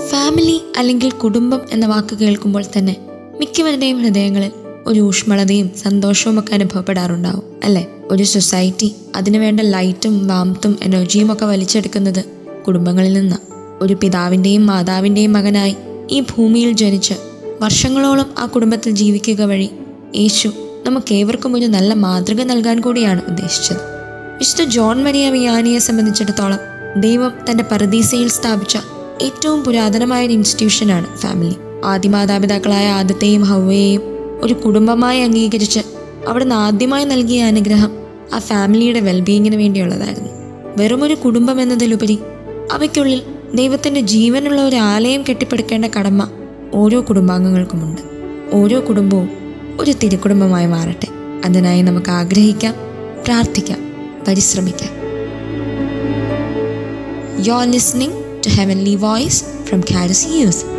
Family അല്ലെങ്കിൽ കുടുംബം എന്ന വാക്ക് കേൾക്കുമ്പോൾ തന്നെ മിക്കവരുടെയും ഹൃദയങ്ങളിൽ ഒരു ഊഷ്മളതയും സന്തോഷവും ഒക്കെ അനുഭവപ്പെടാറുണ്ടാവും അല്ലേ ഒരു സൊസൈറ്റി അതിനുവേണ്ട ലൈറ്റും വാംത്തും എനർജിയും ഒക്കെ വലിച്ചെടുക്കുന്നത് കുടുംബങ്ങളിൽ നിന്നാണ് ഒരു പിതാവിൻ്റെയും മാതാവിൻ്റെയും മകനായി ഈ ഭൂമിയിൽ ജനിച്ച് വർഷങ്ങളോളം ആ കുടുംബത്തിൽ ജീവിക്കുക വഴി യേശു നമുക്കേവർക്കും ഒരു നല്ല മാതൃക നൽകാൻ കൂടിയാണ് ഉദ്ദേശിച്ചത് വിശുദ്ധ ജോൺ മരിയ വിയാനിയെ സംബന്ധിച്ചിടത്തോളം ദൈവം തന്റെ പരദീസയിൽ സ്ഥാപിച്ച ഏറ്റവും പുരാതനമായ ഒരു ഇൻസ്റ്റിറ്റ്യൂഷനാണ് ഫാമിലി ആദിമാതാപിതാക്കളായ ആദത്തെയും ഹൗവയെയും ഒരു കുടുംബമായി അംഗീകരിച്ച് അവിടുന്ന് ആദ്യമായി നൽകിയ അനുഗ്രഹം ആ ഫാമിലിയുടെ വെൽബീയിങ്ങിന് വേണ്ടിയുള്ളതായിരുന്നു വെറുമൊരു കുടുംബം എന്നതിലുപരി അവയ്ക്കുള്ളിൽ ദൈവത്തിന്റെ ജീവനുള്ള ഒരു ആലയം കെട്ടിപ്പടുക്കേണ്ട കടമ ഓരോ കുടുംബാംഗങ്ങൾക്കുമുണ്ട് ഓരോ കുടുംബവും ഒരു തിരുക്കുടുംബമായി മാറട്ടെ അതിനായി നമുക്ക് ആഗ്രഹിക്കാം പ്രാർത്ഥിക്കാം പരിശ്രമിക്കാം You're listening to Heavenly Voice from Caris Youth.